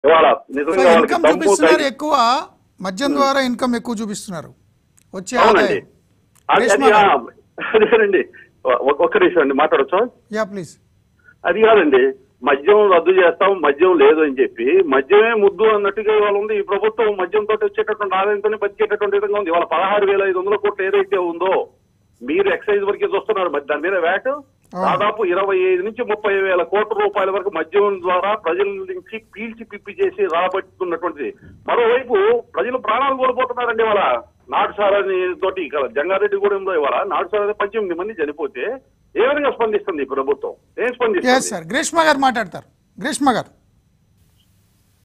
ఇవాళ సో నిజంగా వాళ్ళకి ఇన్కమ్ దమ్ము చూపిస్తున్నారు ధైర్యం- ఎక్కువ మద్యం ద్వారా ఇన్కమ్ ఎక్కువ చూపిస్తున్నారు వచ్చే అవునండి ఆదాయం అది అది రేష్మా ఆ, అదేనండి ఒ- ఒక్క నిమిషం అండి మాట్లాడచ్చా యా ప్లీజ్ అది కాదండి మద్యం రద్దు చేస్తాం మద్యం లేదు అని చెప్పి మద్యమే ముద్దు అన్నట్టుగా ఇవాళ ఉంది ఈ ప్రభుత్వం మద్యం తోటి వచ్చేటటువంటి ఆదాయంతోనే బతికేటటువంటి విధంగా ఉంది ఇవాళ పదహారు వేల ఐదు వందల కోట్లు ఏదైతే ఉందో మీరు ఎక్సైజ్ వరకే చూస్తున్నారు మరి దాని మీద వ్యాట్ దాదాపు ఇరవై ఐదు నుంచి ముప్పై వేల కోట్ల రూపాయల వరకు మద్యం ద్వారా ప్రజల నుంచి పీల్చి పిప్పి చేసి రాబట్టుకున్నటువంటిది మరోవైపు ప్రజలు ప్రాణాలు కోల్పోతున్నారండి ఇవాళ నాటు సారాన్ని తోటి ఇక్కడ జంగారెడ్డిగూడెంలో ఇవాళ నాటు సారా పద్దెనిమిది మంది చనిపోతే ఏ విధంగా స్పందిస్తుంది ఈ ప్రభుత్వం ఏం ఎస్ స్పందిస్తుంది సార్ గ్రీష్మ గారు మాట్లాడతారు గ్రీష్మ గారు